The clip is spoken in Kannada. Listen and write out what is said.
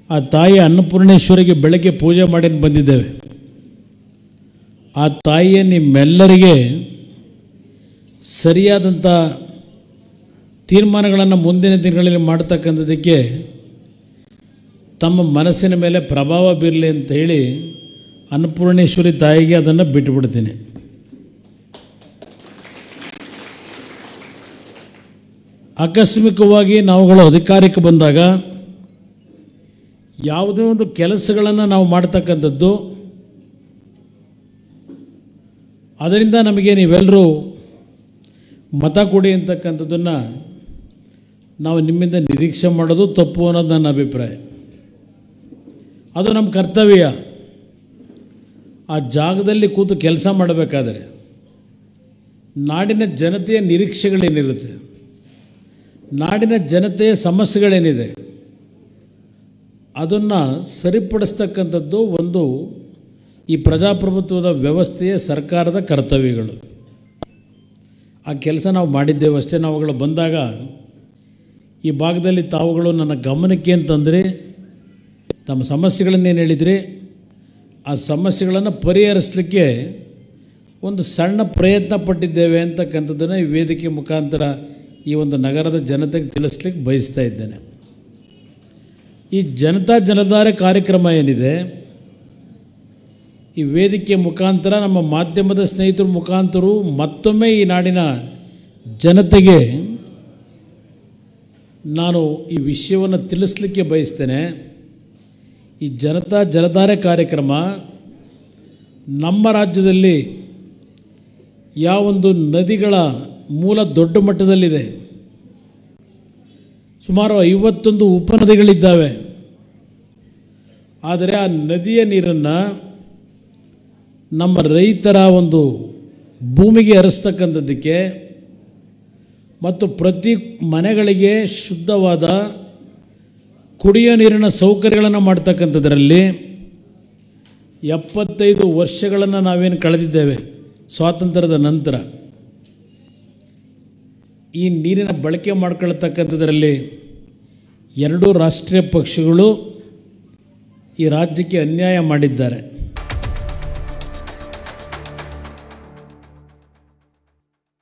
ಆ ತಾಯಿ ಅನ್ನಪೂರ್ಣೇಶ್ವರಿಗೆ ಬೆಳಗ್ಗೆ ಪೂಜೆ ಮಾಡಿ ಬಂದಿದ್ದೇವೆ ಆ ತಾಯಿಯ ನಿಮ್ಮೆಲ್ಲರಿಗೆ ಸರಿಯಾದಂಥ ತೀರ್ಮಾನಗಳನ್ನು ಮುಂದಿನ ದಿನಗಳಲ್ಲಿ ಮಾಡ್ತಕ್ಕಂಥದ್ದಕ್ಕೆ ತಮ್ಮ ಮನಸ್ಸಿನ ಮೇಲೆ ಪ್ರಭಾವ ಬೀರಲಿ ಅಂತ ಹೇಳಿ ಅನ್ನಪೂರ್ಣೇಶ್ವರಿ ತಾಯಿಗೆ ಅದನ್ನು ಬಿಟ್ಟುಬಿಡ್ತೀನಿ ಆಕಸ್ಮಿಕವಾಗಿ ನಾವುಗಳು ಅಧಿಕಾರಕ್ಕೆ ಬಂದಾಗ ಯಾವುದೇ ಒಂದು ಕೆಲಸಗಳನ್ನು ನಾವು ಮಾಡ್ತಕ್ಕಂಥದ್ದು ಅದರಿಂದ ನಮಗೆ ನೀವೆಲ್ಲರೂ ಮತ ಕೊಡಿ ಅಂತಕ್ಕಂಥದ್ದನ್ನು ನಾವು ನಿಮ್ಮಿಂದ ನಿರೀಕ್ಷೆ ಮಾಡೋದು ತಪ್ಪು ಅನ್ನೋದು ನನ್ನ ಅಭಿಪ್ರಾಯ ಅದು ನಮ್ಮ ಕರ್ತವ್ಯ ಆ ಜಾಗದಲ್ಲಿ ಕೂತು ಕೆಲಸ ಮಾಡಬೇಕಾದರೆ ನಾಡಿನ ಜನತೆಯ ನಿರೀಕ್ಷೆಗಳೇನಿರುತ್ತೆ ನಾಡಿನ ಜನತೆಯ ಸಮಸ್ಯೆಗಳೇನಿದೆ ಅದನ್ನು ಸರಿಪಡಿಸ್ತಕ್ಕಂಥದ್ದು ಒಂದು ಈ ಪ್ರಜಾಪ್ರಭುತ್ವದ ವ್ಯವಸ್ಥೆಯ ಸರ್ಕಾರದ ಕರ್ತವ್ಯಗಳು ಆ ಕೆಲಸ ನಾವು ಮಾಡಿದ್ದೇವೆ ಅಷ್ಟೇ ನಾವುಗಳು ಬಂದಾಗ ಈ ಭಾಗದಲ್ಲಿ ತಾವುಗಳು ನನ್ನ ಗಮನಕ್ಕೆ ಅಂತಂದರೆ ತಮ್ಮ ಸಮಸ್ಯೆಗಳನ್ನೇನು ಹೇಳಿದ್ರಿ ಆ ಸಮಸ್ಯೆಗಳನ್ನು ಪರಿಹರಿಸಲಿಕ್ಕೆ ಒಂದು ಸಣ್ಣ ಪ್ರಯತ್ನ ಪಟ್ಟಿದ್ದೇವೆ ಅಂತಕ್ಕಂಥದ್ದನ್ನು ಈ ವೇದಿಕೆ ಮುಖಾಂತರ ಈ ಒಂದು ನಗರದ ಜನತೆಗೆ ತಿಳಿಸ್ಲಿಕ್ಕೆ ಬಯಸ್ತಾ ಇದ್ದೇನೆ ಈ ಜನತಾ ಜಲಧಾರೆ ಕಾರ್ಯಕ್ರಮ ಏನಿದೆ ಈ ವೇದಿಕೆ ಮುಖಾಂತರ ನಮ್ಮ ಮಾಧ್ಯಮದ ಸ್ನೇಹಿತರ ಮುಖಾಂತರು ಮತ್ತೊಮ್ಮೆ ಈ ನಾಡಿನ ಜನತೆಗೆ ನಾನು ಈ ವಿಷಯವನ್ನು ತಿಳಿಸ್ಲಿಕ್ಕೆ ಬಯಸ್ತೇನೆ ಈ ಜನತಾ ಜಲಧಾರೆ ಕಾರ್ಯಕ್ರಮ ನಮ್ಮ ರಾಜ್ಯದಲ್ಲಿ ಯಾವೊಂದು ನದಿಗಳ ಮೂಲ ದೊಡ್ಡ ಮಟ್ಟದಲ್ಲಿದೆ ಸುಮಾರು ಐವತ್ತೊಂದು ಉಪನದಿಗಳಿದ್ದಾವೆ ಆದರೆ ಆ ನದಿಯ ನೀರನ್ನು ನಮ್ಮ ರೈತರ ಒಂದು ಭೂಮಿಗೆ ಹರಿಸ್ತಕ್ಕಂಥದ್ದಕ್ಕೆ ಮತ್ತು ಪ್ರತಿ ಮನೆಗಳಿಗೆ ಶುದ್ಧವಾದ ಕುಡಿಯೋ ನೀರಿನ ಸೌಕರ್ಯಗಳನ್ನು ಮಾಡ್ತಕ್ಕಂಥದ್ರಲ್ಲಿ ಎಪ್ಪತ್ತೈದು ವರ್ಷಗಳನ್ನು ನಾವೇನು ಕಳೆದಿದ್ದೇವೆ ಸ್ವಾತಂತ್ರ್ಯದ ನಂತರ ಈ ನೀರಿನ ಬಳಕೆ ಮಾಡ್ಕೊಳ್ತಕ್ಕಂಥದ್ರಲ್ಲಿ ಎರಡೂ ರಾಷ್ಟ್ರೀಯ ಪಕ್ಷಗಳು ಈ ರಾಜ್ಯಕ್ಕೆ ಅನ್ಯಾಯ ಮಾಡಿದ್ದಾರೆ